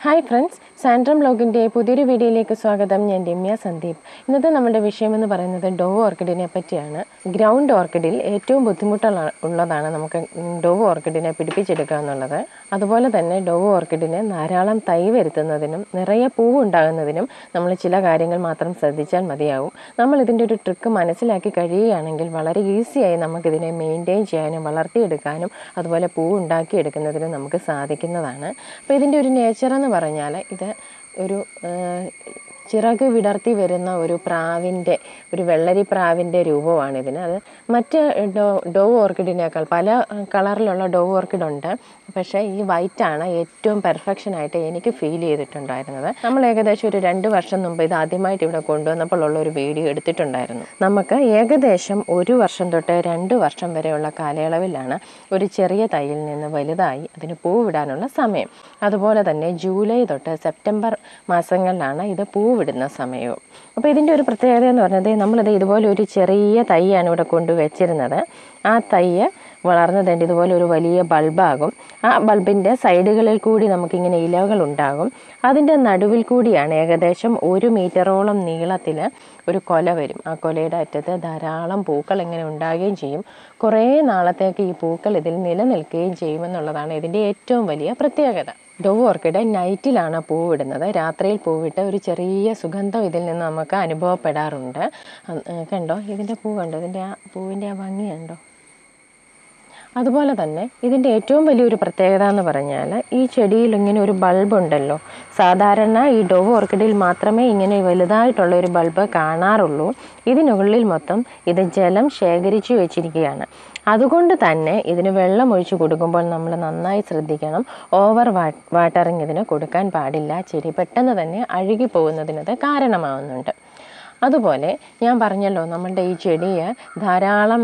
hi friends സാൻഡ്രം ബ്ലോഗിൻ്റെ പുതിയൊരു വീഡിയോയിലേക്ക് സ്വാഗതം ഞാൻ രമ്യ സന്ദീപ് ഇന്നത്തെ നമ്മുടെ വിഷയമെന്ന് പറയുന്നത് ഡോവ് ഓർക്കിഡിനെ പറ്റിയാണ് ഗ്രൗണ്ട് ഓർക്കിഡിൽ ഏറ്റവും ബുദ്ധിമുട്ടുള്ള ഉള്ളതാണ് നമുക്ക് ഡോവ് ഓർക്കിഡിനെ പിടിപ്പിച്ചെടുക്കുക എന്നുള്ളത് അതുപോലെ തന്നെ ഡോവ് ഓർക്കിഡിന് ധാരാളം തൈ വരുത്തുന്നതിനും നിറയെ പൂവ് ഉണ്ടാകുന്നതിനും നമ്മൾ ചില കാര്യങ്ങൾ മാത്രം ശ്രദ്ധിച്ചാൽ മതിയാവും നമ്മൾ ഇതിൻ്റെ ഒരു ട്രിക്ക് മനസ്സിലാക്കി കഴിയുകയാണെങ്കിൽ വളരെ ഈസിയായി നമുക്കിതിനെ മെയിൻറ്റെയിൻ ചെയ്യാനും വളർത്തിയെടുക്കാനും അതുപോലെ പൂവ് ഉണ്ടാക്കിയെടുക്കുന്നതിനും നമുക്ക് സാധിക്കുന്നതാണ് അപ്പോൾ ഇതിൻ്റെ ഒരു നേച്ചർ എന്ന് പറഞ്ഞാൽ ഇത് ഒരു ആ, ചിറക് വിടർത്തി വരുന്ന ഒരു പ്രാവിൻ്റെ ഒരു വെള്ളരി പ്രാവിൻ്റെ രൂപമാണ് ഇതിന് അത് മറ്റ് ഡോ ഡോവ് ഓർക്കിഡിനേക്കാൾ പല കളറിലുള്ള ഡോവ് ഓർക്കിഡ് ഉണ്ട് പക്ഷേ ഈ വൈറ്റാണ് ഏറ്റവും പെർഫെക്ഷനായിട്ട് എനിക്ക് ഫീൽ ചെയ്തിട്ടുണ്ടായിരുന്നത് നമ്മൾ ഏകദേശം ഒരു രണ്ട് വർഷം മുമ്പ് ഇത് ആദ്യമായിട്ട് ഇവിടെ കൊണ്ടുവന്നപ്പോൾ ഉള്ള ഒരു വീഡിയോ എടുത്തിട്ടുണ്ടായിരുന്നു നമുക്ക് ഏകദേശം ഒരു വർഷം തൊട്ട് രണ്ട് വർഷം വരെയുള്ള കാലയളവിലാണ് ഒരു ചെറിയ തൈയിൽ നിന്ന് വലുതായി അതിന് പൂവിടാനുള്ള സമയം അതുപോലെ തന്നെ ജൂലൈ തൊട്ട് സെപ്റ്റംബർ മാസങ്ങളിലാണ് ഇത് പൂവിടുന്ന സമയവും അപ്പോൾ ഇതിൻ്റെ ഒരു പ്രത്യേകത എന്ന് പറഞ്ഞത് നമ്മളിത് ഇതുപോലെ ഒരു ചെറിയ തൈയാണ് ഇവിടെ കൊണ്ടുവച്ചിരുന്നത് ആ തൈ വളർന്നതിൻ്റെ ഇതുപോലെ ഒരു വലിയ ബൾബാകും ആ ബൾബിൻ്റെ സൈഡുകളിൽ കൂടി നമുക്കിങ്ങനെ ഇലകൾ ഉണ്ടാകും അതിൻ്റെ നടുവിൽ കൂടിയാണ് ഏകദേശം ഒരു മീറ്ററോളം നീളത്തിൽ ഒരു കൊല വരും ആ കൊലയുടെ അറ്റത്ത് ധാരാളം പൂക്കൾ ഇങ്ങനെ ഉണ്ടാകുകയും ചെയ്യും കുറേ നാളത്തേക്ക് ഈ പൂക്കൾ ഇതിൽ നിലനിൽക്കുകയും ചെയ്യുമെന്നുള്ളതാണ് ഇതിൻ്റെ ഏറ്റവും വലിയ പ്രത്യേകത ഡോവ് ഓർക്കിഡ് നൈറ്റിലാണ് പൂവിടുന്നത് രാത്രിയിൽ പൂവിട്ട് ഒരു ചെറിയ സുഗന്ധം ഇതിൽ നിന്ന് നമുക്ക് അനുഭവപ്പെടാറുണ്ട് അത്, ഏ, കണ്ടോ ഇതിൻ്റെ പൂ കണ്ടോ ഇതിൻ്റെ ആ പൂവിൻ്റെ ആ ഭംഗി കണ്ടോ അതുപോലെ തന്നെ ഇതിൻ്റെ ഏറ്റവും വലിയൊരു പ്രത്യേകത എന്ന് പറഞ്ഞാൽ ഈ ചെടിയിൽ ഇങ്ങനെ ഒരു ബൾബ് ഉണ്ടല്ലോ സാധാരണ ഈ ഡോവ് ഓർക്കിഡിൽ മാത്രമേ ഇങ്ങനെ വലുതായിട്ടുള്ള ഒരു ബൾബ് കാണാറുള്ളൂ ഇതിനുള്ളിൽ മൊത്തം ഇത് ജലം ശേഖരിച്ചു വെച്ചിരിക്കുകയാണ് അതുകൊണ്ട് തന്നെ ഇതിന് വെള്ളം ഒഴിച്ചു കൊടുക്കുമ്പോൾ നമ്മൾ നന്നായി ശ്രദ്ധിക്കണം ഓവർ വാ വാട്ടറിങ് ഇതിന് കൊടുക്കാൻ പാടില്ല ചെടി പെട്ടെന്ന് തന്നെ അഴുകി പോകുന്നതിനത് കാരണമാവുന്നുണ്ട് അതുപോലെ ഞാൻ പറഞ്ഞല്ലോ നമ്മളുടെ ഈ ചെടിയെ ധാരാളം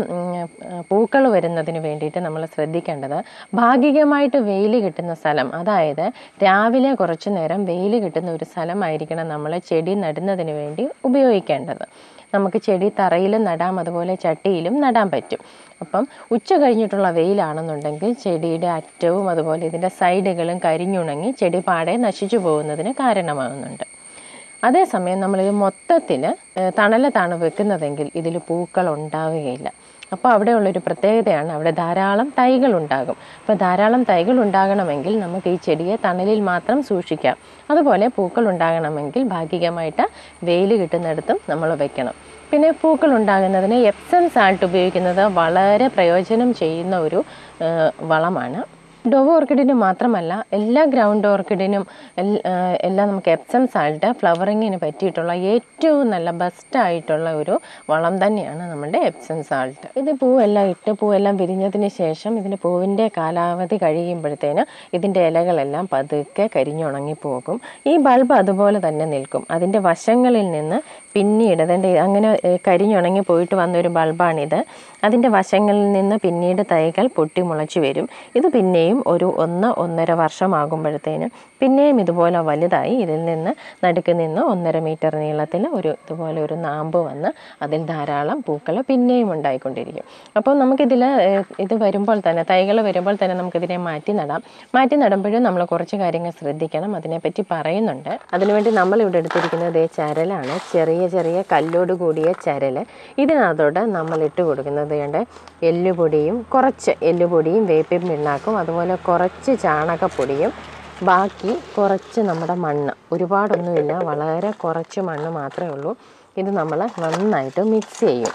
പൂക്കൾ വരുന്നതിന് വേണ്ടിയിട്ട് നമ്മൾ ശ്രദ്ധിക്കേണ്ടത് ഭാഗികമായിട്ട് വെയിൽ കിട്ടുന്ന സ്ഥലം അതായത് രാവിലെ കുറച്ച് നേരം വെയിൽ കിട്ടുന്ന ഒരു സ്ഥലമായിരിക്കണം നമ്മൾ ചെടി നടുന്നതിന് വേണ്ടി ഉപയോഗിക്കേണ്ടത് നമുക്ക് ചെടി തറയിലും നടാം അതുപോലെ ചട്ടിയിലും നടാൻ പറ്റും അപ്പം ഉച്ച കഴിഞ്ഞിട്ടുള്ള വെയിലാണെന്നുണ്ടെങ്കിൽ ചെടിയുടെ അറ്റവും അതുപോലെ ഇതിൻ്റെ സൈഡുകളും കരിഞ്ഞുണങ്ങി ചെടി പാടെ നശിച്ചു പോകുന്നതിന് കാരണമാകുന്നുണ്ട് അതേസമയം നമ്മളിത് മൊത്തത്തിൽ തണലത്താണ് വെക്കുന്നതെങ്കിൽ ഇതിൽ പൂക്കൾ ഉണ്ടാവുകയില്ല അപ്പോൾ അവിടെയുള്ളൊരു പ്രത്യേകതയാണ് അവിടെ ധാരാളം തൈകൾ ഉണ്ടാകും അപ്പോൾ ധാരാളം തൈകൾ ഉണ്ടാകണമെങ്കിൽ നമുക്ക് ഈ ചെടിയെ തണലിൽ മാത്രം സൂക്ഷിക്കാം അതുപോലെ പൂക്കൾ ഉണ്ടാകണമെങ്കിൽ ഭാഗികമായിട്ട് വെയിൽ കിട്ടുന്നിടത്തും നമ്മൾ വെക്കണം പിന്നെ പൂക്കൾ ഉണ്ടാകുന്നതിന് എപ്സം സാൾട്ട് ഉപയോഗിക്കുന്നത് വളരെ പ്രയോജനം ചെയ്യുന്ന ഒരു ആ, വളമാണ് ഡോവ് ഓർക്കിഡിന് മാത്രമല്ല എല്ലാ ഗ്രൗണ്ട് ഓർക്കിഡിനും എൽ- ആ, എല്ലാം നമുക്ക് എപ്സം സാൾട്ട് ഫ്ലവറിങ്ങിന് പറ്റിയിട്ടുള്ള ഏറ്റവും നല്ല ബെസ്റ്റ് ആയിട്ടുള്ള ഒരു വളം തന്നെയാണ് നമ്മുടെ എപ്സം സാൾട്ട് ഇത് പൂവെല്ലാം ഇട്ട് പൂവെല്ലാം വിരിഞ്ഞതിന് ശേഷം ഇതിൻ്റെ പൂവിൻ്റെ കാലാവധി കഴിയുമ്പോഴത്തേന് ഇതിൻ്റെ ഇലകളെല്ലാം പതുക്കെ കരിഞ്ഞുണങ്ങി പോകും ഈ ബൾബ് അതുപോലെ തന്നെ നിൽക്കും അതിൻ്റെ വശങ്ങളിൽ നിന്ന് പിന്നീട് അതിൻ്റെ അങ്ങനെ ഏഹ്, കരിഞ്ഞുണങ്ങി പോയിട്ട് വന്നൊരു ബൾബാണിത് അതിൻ്റെ വശങ്ങളിൽ നിന്ന് പിന്നീട് തൈകൾ പൊട്ടി മുളച്ചു വരും ഇത് പിന്നെയും ഒരു ഒന്ന് ഒന്നര വർഷമാകുമ്പോഴത്തേനും പിന്നെയും ഇതുപോലെ വലുതായി ഇതിൽ നിന്ന് നടുക്ക് നിന്ന് ഒന്നര മീറ്റർ നീളത്തിൽ ഒരു ഇതുപോലെ ഒരു നാമ്പ് വന്ന് അതിൽ ധാരാളം പൂക്കൾ പിന്നെയും ഉണ്ടായിക്കൊണ്ടിരിക്കും അപ്പോൾ നമുക്കിതിൽ ഏഹ്, ഇത് വരുമ്പോൾ തന്നെ തൈകൾ വരുമ്പോൾ തന്നെ നമുക്കിതിനെ മാറ്റി നടാം മാറ്റി നടുമ്പോഴും നമ്മൾ കുറച്ച് കാര്യങ്ങൾ ശ്രദ്ധിക്കണം അതിനെപ്പറ്റി പറയുന്നുണ്ട് അതിനുവേണ്ടി നമ്മളിവിടെ എടുത്തിരിക്കുന്നത് ദേ ചരലാണ് ചെറിയ ചെറിയ കല്ലോട് കൂടിയ ചരൽ ഇതിനകത്തോട്ട് നമ്മൾ ഇട്ട് കൊടുക്കുന്നത് കൊണ്ട് എല്ലുപൊടിയും കുറച്ച് എല്ലുപൊടിയും വേപ്പിൻ പിണ്ണാക്കും അതുപോലെ കുറച്ച് ചാണകപ്പൊടിയും ബാക്കി കുറച്ച് നമ്മുടെ മണ്ണ് ഒരുപാടൊന്നുമില്ല വളരെ കുറച്ച് മണ്ണ് മാത്രമേ ഉള്ളൂ ഇത് നമ്മൾ നന്നായിട്ട് മിക്സ് ചെയ്യും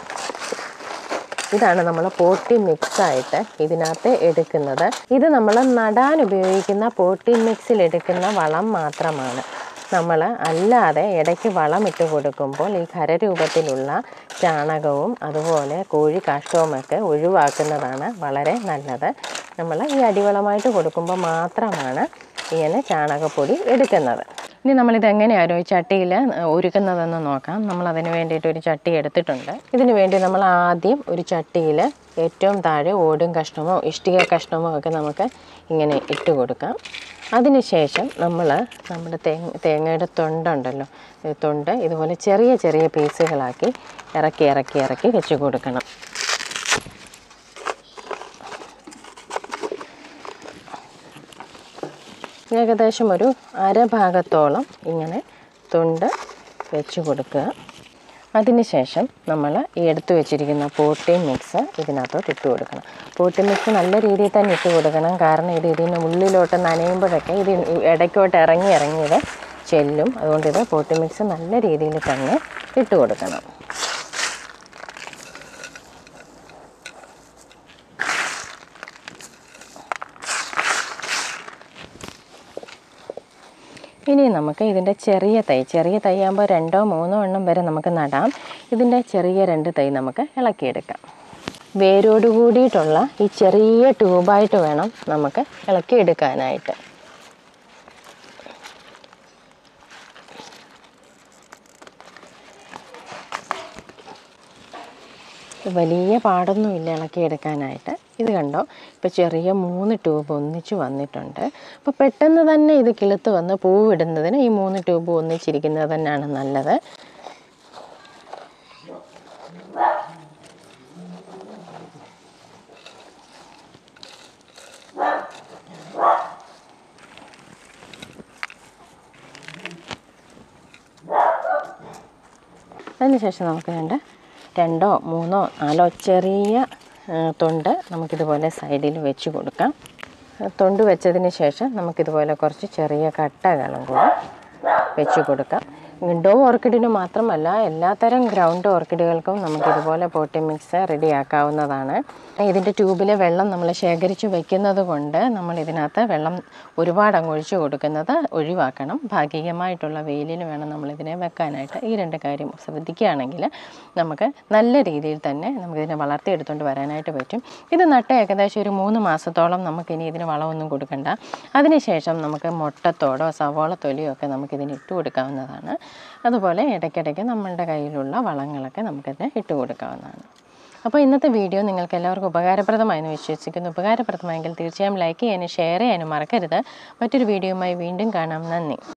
ഇതാണ് നമ്മൾ പോട്ടി മിക്സായിട്ട് ഇതിനകത്ത് എടുക്കുന്നത് ഇത് നമ്മൾ നടാൻ ഉപയോഗിക്കുന്ന പോട്ടി മിക്സിൽ എടുക്കുന്ന വളം മാത്രമാണ് നമ്മൾ അല്ലാതെ ഇടയ്ക്ക് വളം ഇട്ട് കൊടുക്കുമ്പോൾ ഈ ഖരരൂപത്തിലുള്ള ചാണകവും അതുപോലെ കോഴി കാഷ്ടവുമൊക്കെ ഒഴിവാക്കുന്നതാണ് വളരെ നല്ലത് നമ്മൾ ഈ അടിവളമായിട്ട് കൊടുക്കുമ്പോൾ മാത്രമാണ് ഇങ്ങനെ ചാണകപ്പൊടി എടുക്കുന്നത് ഇനി നമ്മളിത് എങ്ങനെയാണോ ഈ ചട്ടിയിൽ ഒരുക്കുന്നതെന്ന് നോക്കാം നമ്മൾ അതിന് വേണ്ടിയിട്ട് ഒരു ചട്ടി എടുത്തിട്ടുണ്ട് ഇതിന് വേണ്ടി നമ്മൾ ആദ്യം ഒരു ചട്ടിയിൽ ഏറ്റവും താഴെ ഓടും കഷ്ണമോ ഇഷ്ടിക കഷ്ണമോ ഒക്കെ നമുക്ക് ഇങ്ങനെ ഇട്ട് കൊടുക്കാം അതിനുശേഷം നമ്മൾ നമ്മുടെ തേങ്ങ തേങ്ങയുടെ തൊണ്ടുണ്ടല്ലോ ഈ തൊണ്ട് ഇതുപോലെ ചെറിയ ചെറിയ പീസുകളാക്കി ഇറക്കി ഇറക്കി ഇറക്കി വെച്ച് കൊടുക്കണം ഏകദേശം ഒരു അരഭാഗത്തോളം ഇങ്ങനെ തൊണ്ട് വെച്ച് കൊടുക്കുക അതിനുശേഷം നമ്മൾ ഈ എടുത്തു വെച്ചിരിക്കുന്ന പോട്ടി മിക്സ് ഇതിനകത്തോട്ട് ഇട്ട് കൊടുക്കണം പോട്ടി മിക്സ് നല്ല രീതിയിൽ തന്നെ ഇട്ട് കൊടുക്കണം കാരണം ഇത് ഇതിന് ഉള്ളിലോട്ട് നനയുമ്പോഴൊക്കെ ഇത് ഇടയ്ക്കോട്ട് ഇറങ്ങി ഇറങ്ങിയത് ചെല്ലും അതുകൊണ്ട് ഇത് പോട്ടി മിക്സ് നല്ല രീതിയിൽ തന്നെ ഇട്ട് കൊടുക്കണം ഇനി നമുക്ക് ഇതിൻ്റെ ചെറിയ തൈ ചെറിയ തൈ ആകുമ്പോൾ രണ്ടോ മൂന്നോ എണ്ണം വരെ നമുക്ക് നടാം ഇതിൻ്റെ ചെറിയ രണ്ട് തൈ നമുക്ക് ഇളക്കിയെടുക്കാം വേരോട് കൂടിയിട്ടുള്ള ഈ ചെറിയ ട്യൂബായിട്ട് വേണം നമുക്ക് ഇളക്കിയെടുക്കാനായിട്ട് വലിയ പാടൊന്നുമില്ല ഇളക്കിയെടുക്കാനായിട്ട് ഇത് കണ്ടോ ഇപ്പോൾ ചെറിയ മൂന്ന് ട്യൂബ് ഒന്നിച്ച് വന്നിട്ടുണ്ട് അപ്പോൾ പെട്ടെന്ന് തന്നെ ഇത് കിളുത്ത് വന്ന് പൂവിടുന്നതിന് ഈ മൂന്ന് ട്യൂബ് ഒന്നിച്ചിരിക്കുന്നത് തന്നെയാണ് നല്ലത് അതിനുശേഷം നമുക്ക് വേണ്ട രണ്ടോ മൂന്നോ നാലോ ചെറിയ ആ, തൊണ്ട് നമുക്കിതുപോലെ സൈഡിൽ വെച്ച് കൊടുക്കാം ആ, തൊണ്ട് വെച്ചതിന് ശേഷം നമുക്കിതുപോലെ കുറച്ച് ചെറിയ കട്ടകളും കൂടെ വെച്ച് കൊടുക്കാം ഡോ ഓർക്കിഡിന് മാത്രമല്ല എല്ലാത്തരം ഗ്രൗണ്ട് ഓർക്കിഡുകൾക്കും നമുക്കിതുപോലെ പോട്ടി മിക്സ് റെഡിയാക്കാവുന്നതാണ് ഇതിൻ്റെ ട്യൂബിലെ വെള്ളം നമ്മൾ ശേഖരിച്ച് വെക്കുന്നത് കൊണ്ട് നമ്മൾ ഇതിനകത്ത് വെള്ളം ഒരുപാട് അങ്ങ് ഒഴിച്ചു കൊടുക്കുന്നത് ഒഴിവാക്കണം ഭാഗികമായിട്ടുള്ള വെയിലിന് വേണം നമ്മളിതിനെ വെക്കാനായിട്ട് ഈ രണ്ട് കാര്യം ശ്രദ്ധിക്കുകയാണെങ്കിൽ നമുക്ക് നല്ല രീതിയിൽ തന്നെ നമുക്കിതിനെ വളർത്തിയെടുത്തുകൊണ്ട് വരാനായിട്ട് പറ്റും ഇത് നട്ട് ഏകദേശം ഒരു മൂന്ന് മാസത്തോളം നമുക്കിനി ഇതിന് വളമൊന്നും കൊടുക്കണ്ട അതിനുശേഷം നമുക്ക് മുട്ടത്തോടോ സവോള തൊലിയോ ഒക്കെ നമുക്കിതിന് ഇട്ട് കൊടുക്കാവുന്നതാണ് അതുപോലെ ഇടയ്ക്കിടയ്ക്ക് നമ്മളുടെ കയ്യിലുള്ള വളങ്ങളൊക്കെ നമുക്കിതിന് ഇട്ട് കൊടുക്കാവുന്നതാണ് അപ്പോൾ ഇന്നത്തെ വീഡിയോ നിങ്ങൾക്ക് എല്ലാവർക്കും ഉപകാരപ്രദമായെന്ന് വിശ്വസിക്കുന്നു ഉപകാരപ്രദമായെങ്കിൽ തീർച്ചയായും ലൈക്ക് ചെയ്യാനും ഷെയർ ചെയ്യാനും മറക്കരുത് മറ്റൊരു വീഡിയോയുമായി വീണ്ടും കാണാം നന്ദി